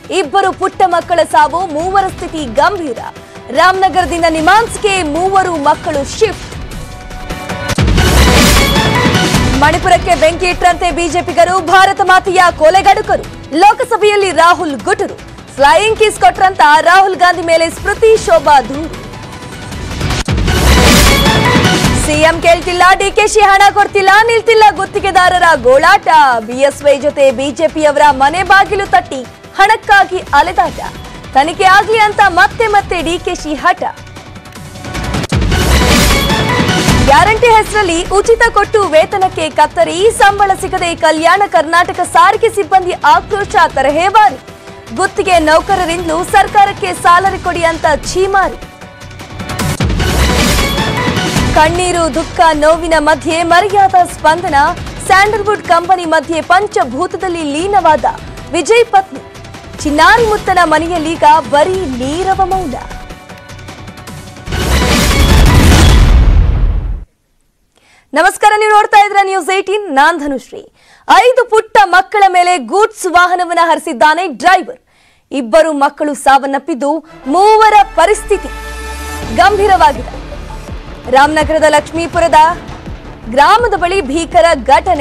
ಇಬ್ಬರು ಪುಟ್ಟ ಮಕ್ಕಳ ಸಾವು ಮೂವರ ಸ್ಥಿತಿ ಗಂಭೀರ ರಾಮನಗರದಿಂದ ನಿಮಾನ್ಸ್ಗೆ ಮೂವರು ಮಕ್ಕಳು ಶಿಫ್ಟ್ ಮಣಿಪುರಕ್ಕೆ ಬೆಂಕಿ ಇಟ್ಟರಂತೆ ಬಿಜೆಪಿಗರು ಭಾರತ ಮಾತೆಯ ಕೊಲೆಗಡುಕರು ಲೋಕಸಭೆಯಲ್ಲಿ ರಾಹುಲ್ ಗುಟುರು ಫ್ಲೈಯಿಂಗ್ ಕಿಸ್ ಕೊಟ್ರಂತ ರಾಹುಲ್ ಗಾಂಧಿ ಮೇಲೆ ಸ್ಮೃತಿ ಶೋಭಾ ದೂರು ಸಿಎಂ ಕೇಳ್ತಿಲ್ಲ ಡಿಕೆಶಿ ಹಣ ಕೊಡ್ತಿಲ್ಲ ನಿಲ್ತಿಲ್ಲ ಗುತ್ತಿಗೆದಾರರ ಗೋಳಾಟ ಬಿಎಸ್ವೈ ಜೊತೆ ಬಿಜೆಪಿಯವರ ಮನೆ ಬಾಗಿಲು ತಟ್ಟಿ ಹಣಕ್ಕಾಗಿ ಅಲೆದಾಟ ತನಿಖೆ ಆಗ್ಲಿ ಅಂತ ಮತ್ತೆ ಮತ್ತೆ ಡಿಕೆಶಿ ಹಠ ಗ್ಯಾರಂಟಿ ಹೆಸರಲ್ಲಿ ಉಚಿತ ಕೊಟ್ಟು ವೇತನಕ್ಕೆ ಕತ್ತರಿ ಸಂಬಳ ಸಿಗದೆ ಕಲ್ಯಾಣ ಕರ್ನಾಟಕ ಸಾರಿಗೆ ಸಿಬ್ಬಂದಿ ಆಕ್ರೋಶ ತರಹೇವಾರಿ ಗುತ್ತಿಗೆ ನೌಕರರಿಂದಲೂ ಸರ್ಕಾರಕ್ಕೆ ಸಾಲರಿ ಕೊಡಿ ಅಂತ ಛೀಮಾರಿ ಕಣ್ಣೀರು ದುಃಖ ನೋವಿನ ಮಧ್ಯೆ ಮರೆಯಾದ ಸ್ಪಂದನ ಸ್ಯಾಂಡಲ್ವುಡ್ ಕಂಪನಿ ಮಧ್ಯೆ ಪಂಚಭೂತದಲ್ಲಿ ಲೀನವಾದ ವಿಜಯ್ ಪತ್ನಿ ಚಿನ್ನಾರಿ ಮುತ್ತನ ಮನೆಯಲ್ಲೀಗ ಬರೀ ನೀರವ ಮೌನ ನಮಸ್ಕಾರ ನೀವು ನೋಡ್ತಾ ಇದ್ರ ನ್ಯೂಸ್ ಏಟೀನ್ ನಾನ್ ಧನುಶ್ರೀ ಐದು ಪುಟ್ಟ ಮಕ್ಕಳ ಮೇಲೆ ಗೂಡ್ಸ್ ವಾಹನವನ್ನ ಹರಿಸಿದ್ದಾನೆ ಡ್ರೈವರ್ ಇಬ್ಬರು ಮಕ್ಕಳು ಸಾವನ್ನಪ್ಪಿದ್ದು ಮೂವರ ಪರಿಸ್ಥಿತಿ ಗಂಭೀರವಾಗಿದೆ ರಾಮನಗರದ ಲಕ್ಷ್ಮೀಪುರದ ಗ್ರಾಮದ ಬಳಿ ಭೀಕರ ಘಟನೆ